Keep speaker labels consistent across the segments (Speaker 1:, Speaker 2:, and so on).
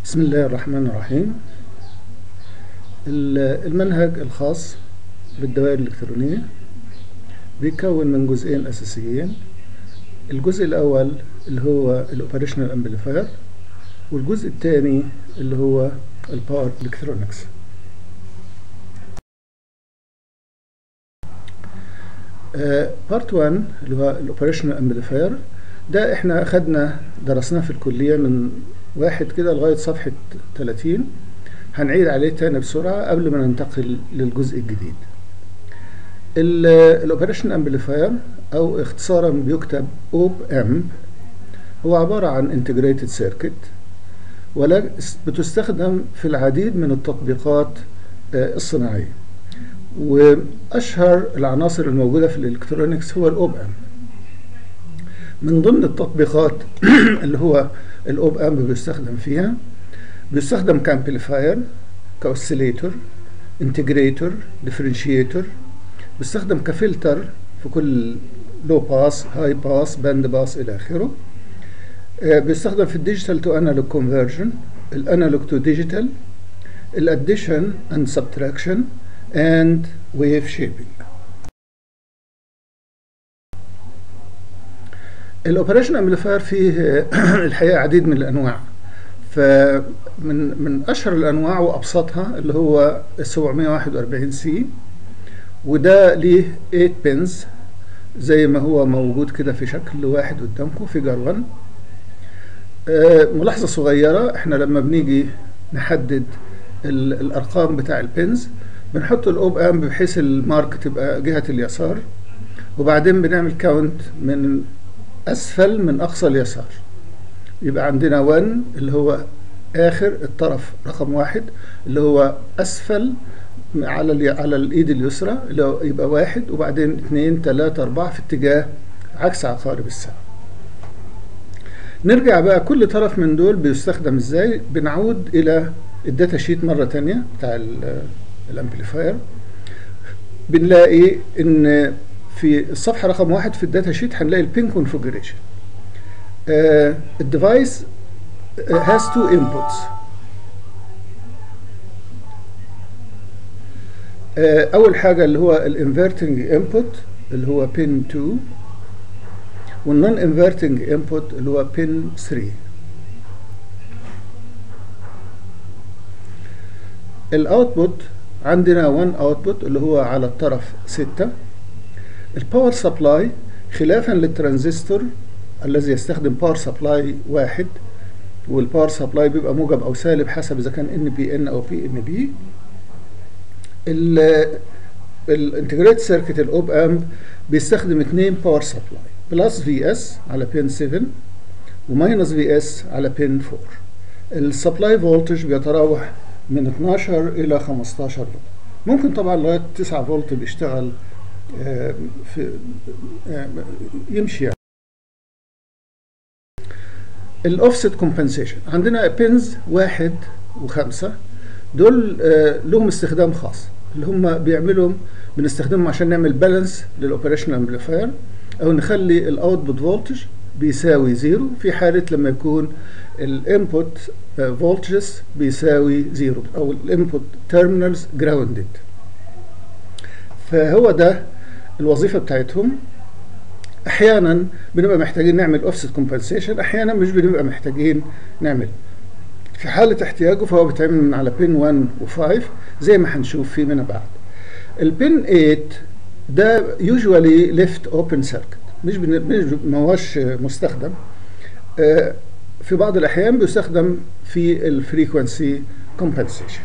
Speaker 1: بسم الله الرحمن الرحيم ال- المنهج الخاص بالدوائر الإلكترونية بيتكون من جزئين أساسيين الجزء الأول اللي هو الأوبريشنال أمبليفاير والجزء الثاني اللي هو الباور إلكترونكس بارت 1 اللي هو الأوبريشنال أمبليفاير ده احنا أخدنا درسناه في الكلية من واحد كده لغاية صفحة 30 هنعيد عليه تاني بسرعة قبل ما ننتقل للجزء الجديد الاوبريشن امبليفاير او اختصارا بيكتب اوب ام هو عبارة عن انتجريتد سيركت ولا بتستخدم في العديد من التطبيقات الصناعية واشهر العناصر الموجودة في الالكترونيكس هو الاوب ام من ضمن التطبيقات اللي هو الاوب ام بيستخدم فيها بيستخدم كامبليفاير كاوسيليتور انتجريتور ديفرنشيتور بيستخدم كفلتر في كل لو باس هاي باس باند باس الى اخره بيستخدم في الديجيتال تو انالوج كونفرجن الانالوج تو ديجيتال الاديشن اند سبتراكشن اند ويف شيبنج الاوبريشن امبليفاير فيه الحقيقه عديد من الانواع فمن من اشهر الانواع وابسطها اللي هو ال 741 سي وده ليه 8 بنز زي ما هو موجود كده في شكل واحد قدامكم فيجر 1 آه ملاحظه صغيره احنا لما بنيجي نحدد الارقام بتاع البنز بنحط الاوب ام بحيث المارك تبقى جهه اليسار وبعدين بنعمل كاونت من اسفل من اقصى اليسار يبقى عندنا 1 اللي هو اخر الطرف رقم واحد اللي هو اسفل على على الايد اليسرى اللي هو يبقى واحد وبعدين اثنين ثلاثة أربعة في اتجاه عكس عقارب الساعة. نرجع بقى كل طرف من دول بيستخدم ازاي؟ بنعود إلى الداتا شيت مرة تانية بتاع الامبليفاير بنلاقي إن في الصفحة رقم واحد في الداتا شيت هنلاقي البين كونفجريشن. الديفايس has two inputs اول حاجه اللي هو الانفرتنج انبوت اللي هو بين 2 والنون انفرتنج انبوت اللي هو بين 3 الاوتبوت عندنا 1 اوتبوت اللي هو على الطرف 6 الباور سبلاي خلافا للترانزستور الذي يستخدم باور سبلاي واحد والباور سبلاي بيبقى موجب او سالب حسب اذا كان ان بي ان او بي ان بي الانتجريت سيركت الاوب امب بيستخدم اثنين باور سبلاي بلس في اس على بين 7 وماينس في اس على بين 4 السبلاي فولتج بيتراوح من 12 الى 15 فولت ممكن طبعا لغايه 9 فولت بيشتغل في يمشي يعني الاوفست كومبنسيشن عندنا بينز واحد وخمسة دول لهم استخدام خاص اللي هم بيعملوا بنستخدمهم عشان نعمل بالانس للاوبريشن امبليفاير او نخلي الاوتبوت فولتج بيساوي زيرو في حالة لما يكون الانبوت فولتجز بيساوي زيرو او الانبوت تيرمينالز جراوندد فهو ده الوظيفة بتاعتهم احيانا بنبقى محتاجين نعمل اوفست كومبنسيشن احيانا مش بنبقى محتاجين نعمل في حالة احتياجه فهو بيتعمل من على بين 1 و5 زي ما هنشوف فيما بعد البين 8 ده يوجوالي ليفت اوبن سيركت مش ما هوش مستخدم في بعض الاحيان بيستخدم في الفريكونسي كومبنسيشن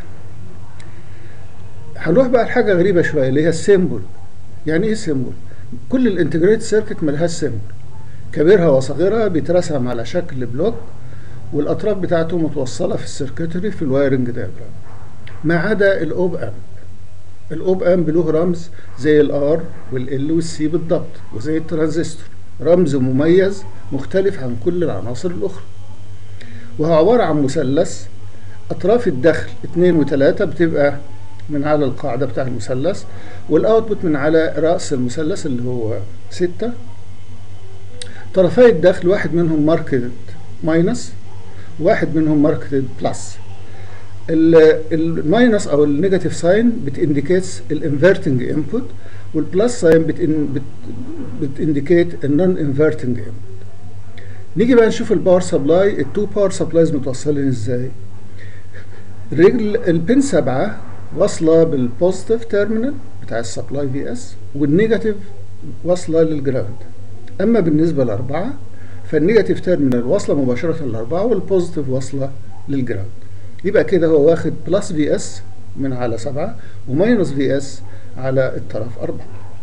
Speaker 1: هنروح بقى لحاجه غريبه شويه اللي هي السيمبل يعني ايه سيمبل كل الانتجريت سيركت ملهاش سيمبل كبيرها وصغيرها بيترسم على شكل بلوك والاطراف بتاعته متوصله في السيركتري في الوايرنج دايجرام ما عدا الاوب امب الاوب امب له رمز زي الار والال والسي بالضبط وزي الترانزستور رمز مميز مختلف عن كل العناصر الاخرى وهو عباره عن مثلث اطراف الدخل 2 و3 بتبقى من على القاعده بتاع المثلث والاوتبوت من على راس المثلث اللي هو 6 طرفي الدخل واحد منهم ماركت ماينس واحد منهم ماركتد بلس الماينس او النيجاتيف ساين بتindicate الانفرتنج انبوت والبلس ساين بتindicate النون انفرتنج انبوت نيجي بقى نشوف الباور سبلاي التو باور سبلايز متوصلين ازاي رجل البن 7 واصله بالبوزيتيف تيرمينال بتاع السبلاي في اس والنيجاتيف واصله للجراوند اما بالنسبه لاربعه فالنيجاتيف تيرمينال واصله مباشره للاربعه والبوزيتيف واصله للجراوند يبقى كده هو واخد بلس في اس من على سبعه وماينس في اس على الطرف اربعه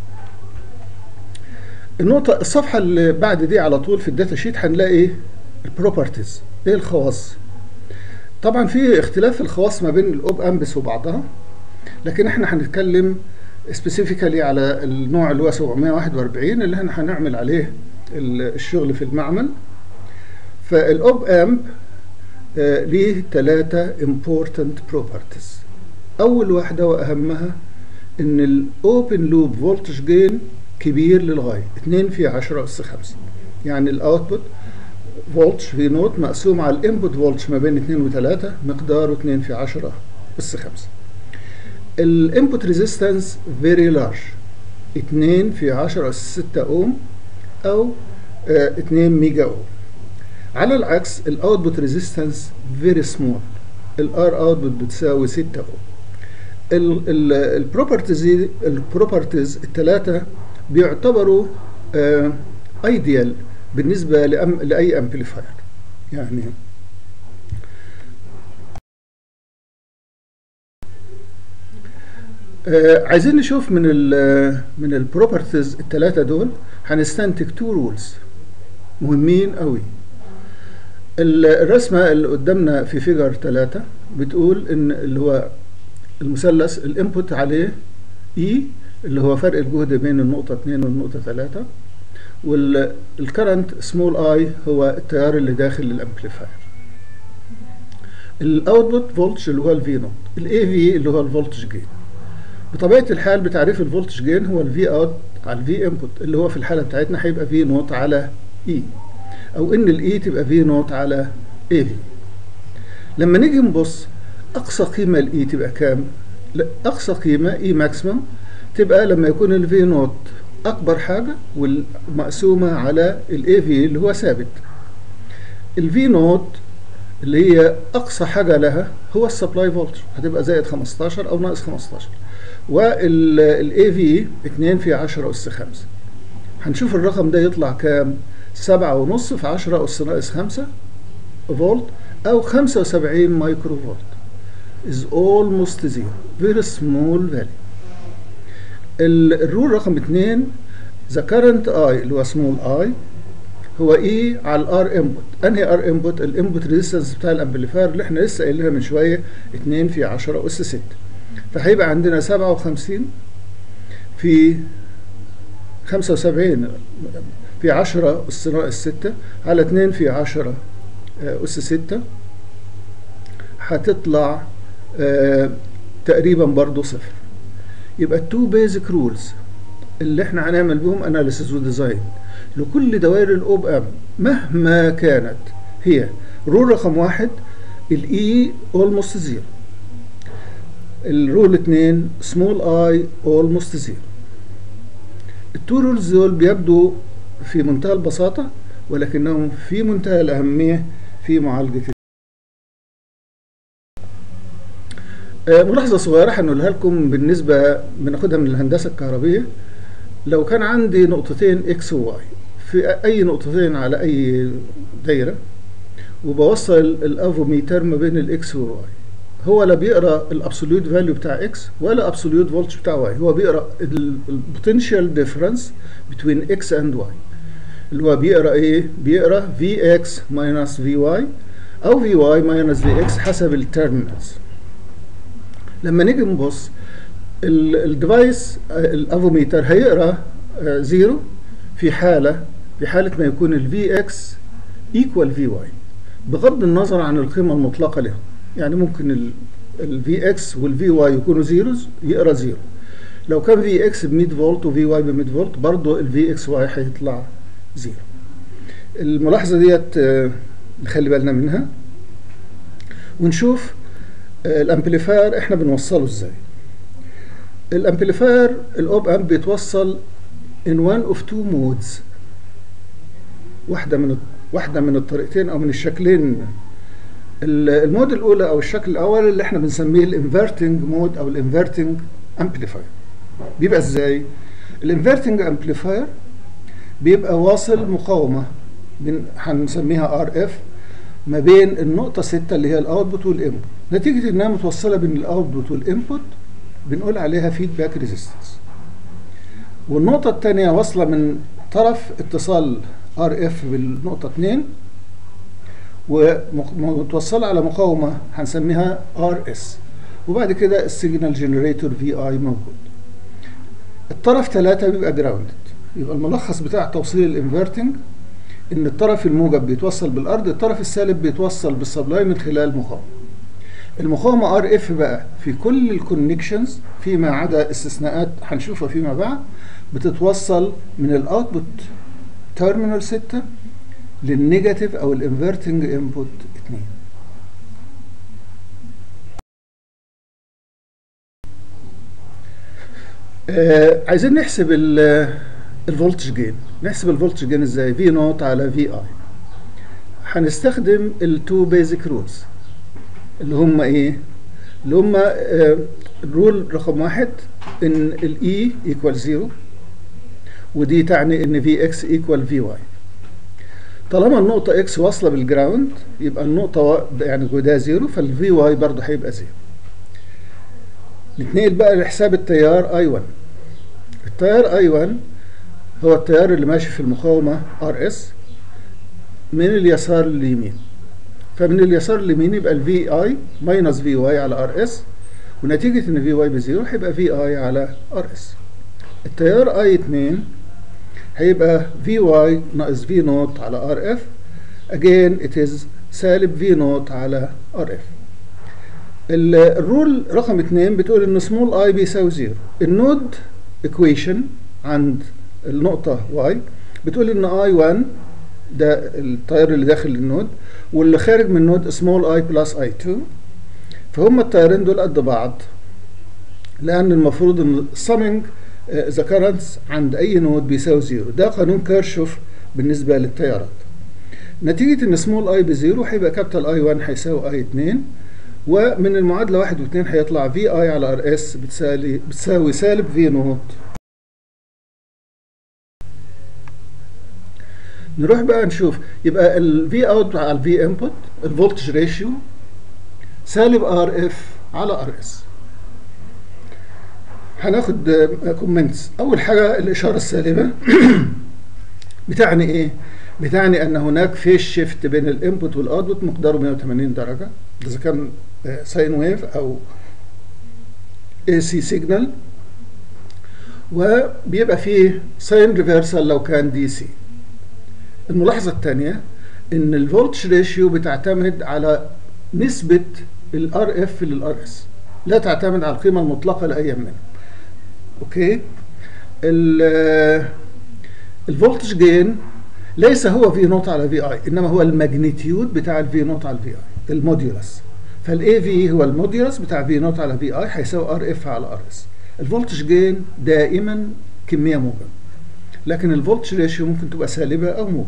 Speaker 1: النقطة الصفحة اللي بعد دي على طول في الداتا شيت هنلاقي البروبرتيز ايه الخواص طبعا في اختلاف في الخواص ما بين الاوب امبس وبعضها لكن احنا هنتكلم سبيسيفيكالي على النوع اللي هو 741 اللي احنا هنعمل عليه الشغل في المعمل فالاوب امب آه ليه ثلاثة important properties اول واحدة واهمها ان الاوبن لوب فولتج جين كبير للغاية 2 في 10 أس 5 يعني الأوتبوت فولتج في نوت مقسوم على الانبوت فولتج ما بين 2 و 3 مقداره 2 في 10 أس 5 الانبوت ريزيستنس فيري لارج 2 في 10 أس 6 أوم أو آه 2 ميجا أوم على العكس الاوتبوت ريزيستنس فيري سمول الار اوتبوت بتساوي 6 اوم البروبرتيز البروبرتيز الثلاثه بيعتبروا ايديال uh, بالنسبه لأم لاي امبليفاير يعني uh, عايزين نشوف من ال من البروبرتيز الثلاثه دول هنستنتج تو رولز مهمين قوي الرسمه اللي قدامنا في فيجر ثلاثة بتقول ان اللي هو المثلث الانبوت عليه اي اللي هو فرق الجهد بين النقطة 2 والنقطة 3 والكرنت سمول اي هو التيار اللي داخل الامبليفاير الاوتبوت فولتج اللي هو الفي نوت الاي في اللي هو الفولتج جين بطبيعة الحال بتعريف الفولتج جين هو الفي اوت على الفي انبوت اللي هو في الحالة بتاعتنا هيبقى في نوت على اي او ان الاي تبقى في نوت على اي في لما نيجي نبص اقصى قيمة الاي تبقى كام لا اقصى قيمة اي ماكسيمم تبقى لما يكون الفي نوت اكبر حاجه والمقسومه على الاي في اللي هو ثابت الفي نوت اللي هي اقصى حاجه لها هو السبلاي فولتج هتبقى زائد 15 او ناقص 15 والاي في 2 في 10 اس 5 هنشوف الرقم ده يطلع كام سبعة ونص في 10 اس ناقص 5 فولت او 75 مايكرو فولت is almost zero very small value الرول رقم 2 ذا كارنت اي اللي هو سمول اي هو اي على الار انبوت انهي ار انبوت الانبوت ريزيستنس بتاع الامبليفاير اللي احنا لسه قايلينها من شويه 2 في 10 اس 6 فهيبقى عندنا 57 في 75 في 10 اس ناقص 6 على 2 في 10 اس 6 هتطلع آه تقريبا برضو صفر يبقى التو بيزك رولز اللي احنا هنعمل بهم اناليسيس وديزاين لكل دوائر الاوب ام مهما كانت هي رول رقم واحد الاي اولموست زيرو الرول اتنين سمول اي اولموست زيرو التو رولز دول بيبدو في منتهى البساطة ولكنهم في منتهى الأهمية في معالجة ملاحظة صغيرة هنقولها لكم بالنسبة بناخدها من الهندسة الكهربية لو كان عندي نقطتين اكس وواي في أي نقطتين على أي دايرة وبوصل الافوميتر ما بين الاكس والواي هو لا بيقرا الابسوليوت فاليو بتاع اكس ولا ابسوليوت فولتج بتاع واي هو بيقرا البوتنشال ديفرنس بين اكس اند واي اللي هو بيقرا ايه بيقرا في اكس ماينس في واي او في واي ماينس في اكس حسب التيرمينالز لما نيجي نبص الديفايس الافوميتر هيقرا زيرو في حاله في حاله ما يكون الفي اكس ايكوال في واي بغض النظر عن القيمه المطلقه لهم يعني ممكن الفي اكس والفي واي يكونوا زيروز يقرا زيرو لو كان في اكس ب 100 فولت وفي واي ب 100 فولت برضه الفي اكس واي هيطلع زيرو الملاحظه ديت نخلي بالنا منها ونشوف الامبليفاير احنا بنوصله ازاي الامبليفاير الاوب امب بيتوصل in one of two modes واحدة من واحدة من الطريقتين او من الشكلين المود الاولى او الشكل الاول اللي احنا بنسميه الانفرتنج مود او الانفرتنج امبليفاير بيبقى ازاي الانفرتنج امبليفاير بيبقى واصل مقاومة هنسميها ار اف ما بين النقطة 6 اللي هي الاوتبوت والانبوت نتيجة انها متوصلة بين الاوتبوت والانبوت بنقول عليها فيدباك ريزيستنس والنقطة الثانية واصلة من طرف اتصال ار اف بالنقطة 2 ومتوصلة على مقاومة هنسميها ار اس وبعد كده السيجنال جنريتور في اي موجود الطرف 3 بيبقى جراوندد يبقى الملخص بتاع توصيل الانفرتنج ان الطرف الموجب بيتوصل بالارض الطرف السالب بيتوصل بالسبلاي من خلال مقاومه المقاومه ار اف بقى في كل الكونكشنز فيما عدا استثناءات هنشوفها فيما بعد بتتوصل من الاوتبوت تيرمينال 6 للنيجاتيف او الانفرتنج انبوت 2 آه عايزين نحسب الفولتج جين نحسب الفولتج جين ازاي في نوت على في اي هنستخدم التو بيزك رولز اللي هم ايه اللي هم آه الرول رقم واحد ان الاي ايكوال زيرو ودي تعني ان في اكس ايكوال في واي طالما النقطة اكس واصلة بالجراوند يبقى النقطة يعني ده زيرو فالفي واي برضه هيبقى زيرو نتنقل بقى لحساب التيار اي 1 التيار اي 1 هو التيار اللي ماشي في المقاومة ار اس من اليسار لليمين فمن اليسار لليمين يبقى الفي اي ماينس في واي على ار اس ونتيجة ان في واي بزيرو هيبقى في اي على ار اس التيار اي 2 هيبقى في واي ناقص في نوت على ار اف again it is سالب في نوت على ار اف الرول رقم 2 بتقول ان سمول اي بيساوي زيرو النود ايكويشن عند النقطة واي بتقول ان اي 1 ده التيار اللي داخل النود واللي خارج من النود سمول اي بلس اي 2 فهم التيارين دول قد بعض لان المفروض ان summing ذا كرنتس عند اي نود بيساوي زيرو ده قانون كيرشوف بالنسبة للتيارات نتيجة ان سمول اي بزيرو هيبقى كابيتال اي 1 هيساوي اي 2 ومن المعادلة 1 و2 هيطلع في اي على ار اس بتساوي بتساوي سالب في نوت نروح بقى نشوف يبقى الفي اوت على الفي انبوت الفولتج ريشيو سالب ار اف على ار اس هناخد كومنتس اول حاجه الاشاره السالبه بتعني ايه بتعني ان هناك فيش شيفت بين الانبوت والاوتبوت مقداره 180 درجه اذا كان ساين ويف او اي سي سيجنال وبيبقى فيه ساين ريفرسال لو كان دي سي الملاحظه الثانيه ان الفولتج ريشيو بتعتمد على نسبه الار اف للار اس لا تعتمد على القيمه المطلقه لاي منهم اوكي الفولتج جين ليس هو في نوت على في اي انما هو الماجنتيود بتاع الفي نوت على الفي اي الموديولس فالاي في هو الموديولس بتاع في نوت على في اي هيساوي ار اف على ار اس الفولتج جين دائما كميه موجب لكن الفولتج ريشيو ممكن تبقى سالبه او موجب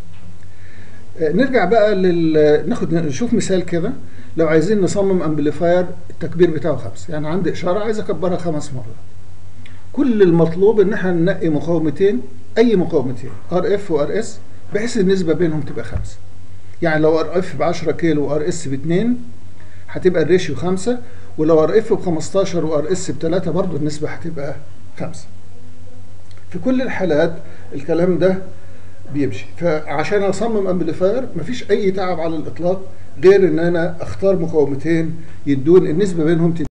Speaker 1: نرجع بقى لل ناخد نشوف مثال كده لو عايزين نصمم امبليفاير التكبير بتاعه خمس يعني عندي اشاره عايز اكبرها خمس مرات كل المطلوب ان احنا ننقي مقاومتين اي مقاومتين ار اف وار اس بحيث النسبه بينهم تبقى خمسه يعني لو ار اف ب 10 كيلو وار اس ب 2 هتبقى الريشيو 5 ولو ار اف ب 15 وار اس ب 3 برضه النسبه هتبقى 5 في كل الحالات الكلام ده بيمشي فعشان اصمم امبليفاير مفيش اي تعب على الاطلاق غير ان انا اختار مقاومتين يدون النسبه بينهم تدون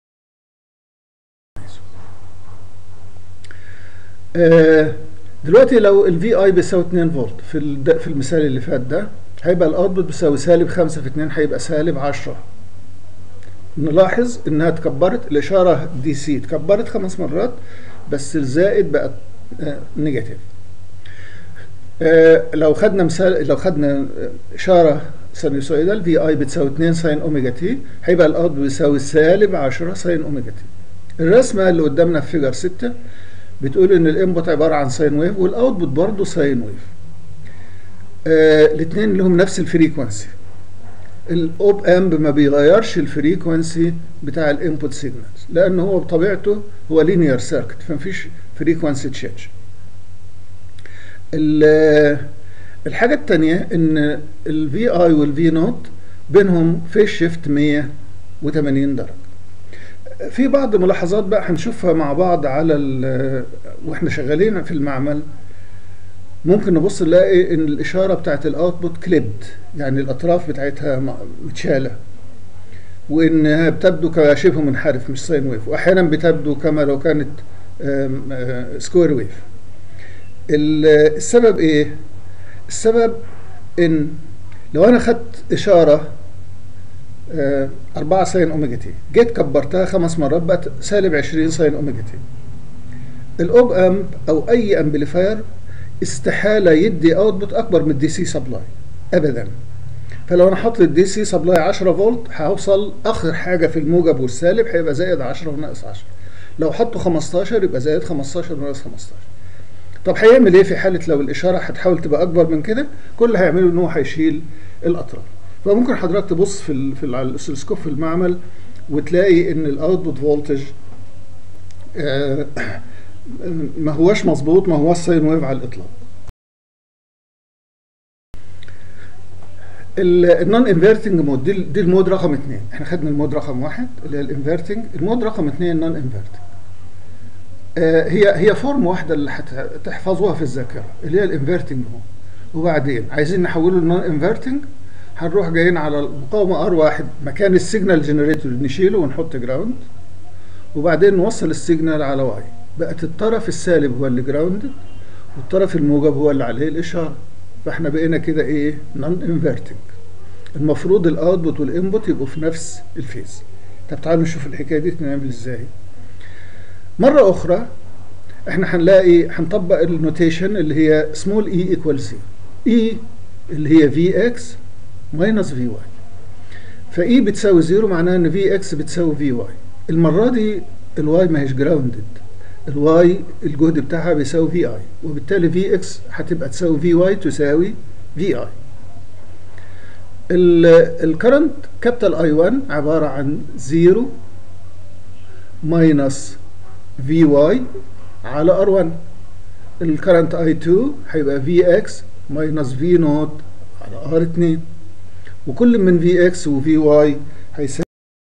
Speaker 1: آه دلوقتي لو الفي اي بيساوي 2 فولت في في المثال اللي فات ده هيبقى الاوتبوت بيساوي سالب 5 في 2 هيبقى سالب 10 نلاحظ انها اتكبرت الاشاره دي سي اتكبرت خمس مرات بس الزائد بقت آه نيجاتيف آه لو خدنا مثال لو خدنا اشاره سينوسويدال في اي بتساوي 2 ساين اوميجا تي هيبقى الاوت بيساوي سالب 10 ساين اوميجا تي الرسمه اللي قدامنا في فيجر 6 بتقول ان الانبوت عباره عن ساين ويف والاوتبوت برضه ساين ويف آه الاثنين لهم نفس الفريكونسي الاوب امب ما بيغيرش الفريكونسي بتاع الانبوت سيجنالز لان هو بطبيعته هو لينير سيركت فمفيش فريكونسي تشينج الحاجه الثانيه ان الفي اي والفي نوت بينهم فيس شيفت 180 درجه في بعض ملاحظات بقى هنشوفها مع بعض على واحنا شغالين في المعمل ممكن نبص نلاقي ان الاشاره بتاعت الاوتبوت كليبد يعني الاطراف بتاعتها متشاله وانها بتبدو كشبه منحرف مش ساين ويف واحيانا بتبدو كما لو كانت سكوير ويف السبب ايه السبب ان لو انا خدت اشاره 4 ساين اوميجا تي جيت كبرتها خمس مرات بقت سالب 20 ساين اوميجا تي الاوب امب او اي امبليفاير استحاله يدي اوتبوت اكبر من الدي سي سبلاي ابدا فلو انا حاطط الدي سي سبلاي 10 فولت هوصل اخر حاجه في الموجب والسالب هيبقى زائد 10 وناقص 10 لو حطه 15 يبقى زائد 15 وناقص 15 طب هيعمل ايه في حاله لو الاشاره هتحاول تبقى اكبر من كده كل اللي هيعمله ان هو هيشيل الاطراف فممكن حضرتك تبص في ال في الاسلسكوب في المعمل وتلاقي ان الاوتبوت فولتج آه ما هوش مظبوط ما هوش ساين ويف على الاطلاق النون انفيرتنج مود دي, دي المود رقم اثنين احنا خدنا المود رقم واحد اللي هي الانفيرتنج المود رقم اثنين النون انفيرتنج آه هي هي فورم واحده اللي هتحفظوها في الذاكره اللي هي الانفيرتنج مود وبعدين عايزين نحوله لنون انفيرتنج هنروح جايين على المقاومه ار واحد مكان السيجنال جنريتور نشيله ونحط جراوند وبعدين نوصل السيجنال على واي بقت الطرف السالب هو اللي جراوندد والطرف الموجب هو اللي عليه الاشاره فاحنا بقينا كده ايه نون انفيرتنج المفروض الاوتبوت والانبوت يبقوا في نفس الفيز طب تعالوا نشوف الحكايه دي نعمل ازاي مره اخرى احنا هنلاقي هنطبق النوتيشن اللي هي سمول اي ايكوال سي اي اللي هي في اكس ماينس في واي فاي بتساوي زيرو معناها ان في اكس بتساوي في واي المره دي الواي ما هيش جراوندد الواي الجهد بتاعها بيساوي في اي وبالتالي في اكس هتبقى تساوي في واي تساوي في اي الكرنت كابيتال اي 1 عباره عن 0 ماينس في واي على ار 1 الكرنت اي 2 هيبقى في اكس ماينس في نوت على ار 2 وكل من في اكس وفي واي هيساوي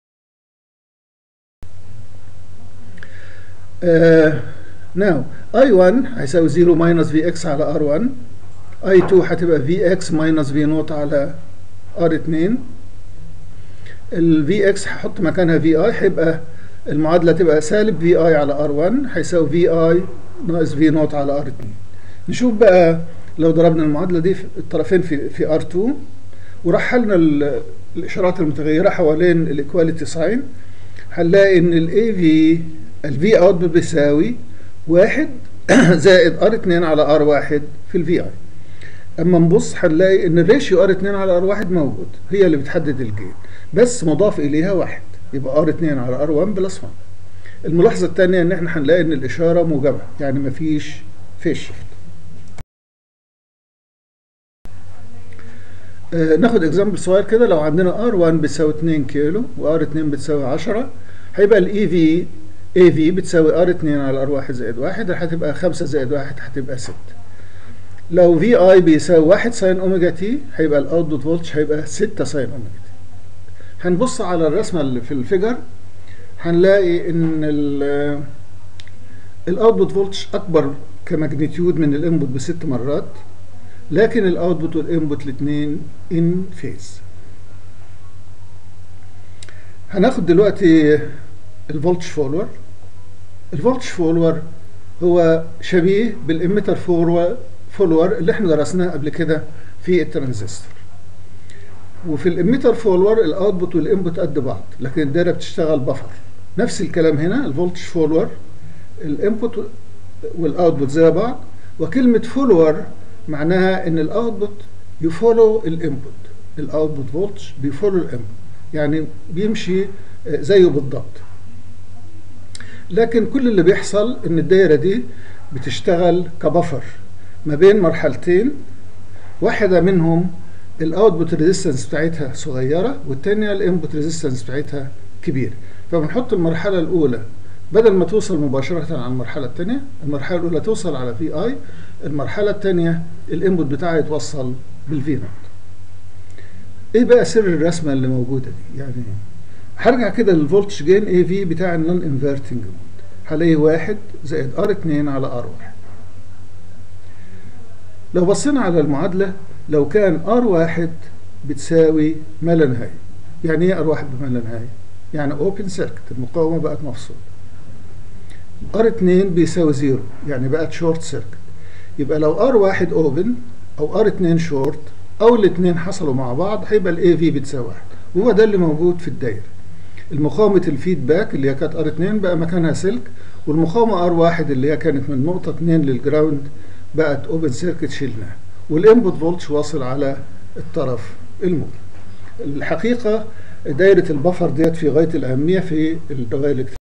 Speaker 1: ناو اي 1 هيساوي 0 ماينس في اكس على ار 1 اي 2 هتبقى في اكس ماينس في نوت على ار 2 الفي اكس هحط مكانها في اي هيبقى المعادله تبقى سالب في اي على ار 1 هيساوي في اي ناقص في نوت على ار 2 نشوف بقى لو ضربنا المعادله دي في الطرفين في في ار 2 ورحلنا الاشارات المتغيره حوالين الايكواليتي ساين هنلاقي ان الاي في الفي اوت بيساوي واحد زائد ار 2 على ار 1 في الفي اي اما نبص هنلاقي ان الريشيو ار 2 على ار 1 موجود هي اللي بتحدد الجين بس مضاف اليها واحد يبقى ار 2 على ار 1 بلس 1 الملاحظه الثانيه ان احنا هنلاقي ان الاشاره موجبه يعني مفيش فيش شيفت آه ناخد اكزامبل صغير كده لو عندنا ار 1 بتساوي 2 كيلو وار 2 بتساوي 10 هيبقى الاي في اي في بتساوي ار 2 على ار 1 زائد 1 هتبقى 5 زائد 1 هتبقى 6 لو في اي بيساوي 1 ساين اوميجا تي هيبقى الاوتبوت فولتج هيبقى 6 ساين اوميجا تي هنبص على الرسمه اللي في الفيجر هنلاقي ان الاوتبوت فولتج اكبر كماجنتيود من الانبوت بست مرات لكن الاوتبوت والانبوت الاثنين ان فيز هناخد دلوقتي الفولتج فولور الفولتج فولور هو شبيه بالاميتر فولور فولور اللي احنا درسناه قبل كده في الترانزستور وفي الاميتر فولور الاوتبوت والانبوت قد بعض لكن الدايره بتشتغل بفر نفس الكلام هنا الفولتج فولور الانبوت والاوتبوت زي بعض وكلمه فولور معناها ان الاوتبوت يفولو الانبوت الاوتبوت فولتج بيفولو الام يعني بيمشي زيه بالضبط لكن كل اللي بيحصل ان الدايره دي بتشتغل كبفر ما بين مرحلتين واحده منهم الاوتبوت ريزيستنس بتاعتها صغيره والثانيه الانبوت ريزيستنس بتاعتها كبير فبنحط المرحله الاولى بدل ما توصل مباشره على المرحله الثانيه المرحله الاولى توصل على في اي المرحله الثانيه الانبوت بتاعها يتوصل بالفي نوت ايه بقى سر الرسمه اللي موجوده دي يعني هرجع كده للفولتج جين اي في بتاع النون انفرتنج مود هلاقيه واحد زائد ار 2 على ار 1 لو بصينا على المعادله لو كان ار 1 بتساوي ما لا نهايه يعني ايه ار 1 بما لا نهايه يعني اوبن سيركت المقاومه بقت مفصوله ار 2 بيساوي زيرو يعني بقت شورت سيركت يبقى لو ار 1 اوبن او ار 2 شورت او الاثنين حصلوا مع بعض هيبقى الاي في بتساوي 1 وهو ده اللي موجود في الدايره المقاومة الفيدباك اللي هي كانت ار 2 بقى مكانها سلك والمقاومة ار 1 اللي هي كانت من نقطة 2 للجراوند بقت اوبن سيركت شيلناها والانبوت فولتج واصل على الطرف المول الحقيقة دايرة البفر ديت في غاية الأهمية في الدوائر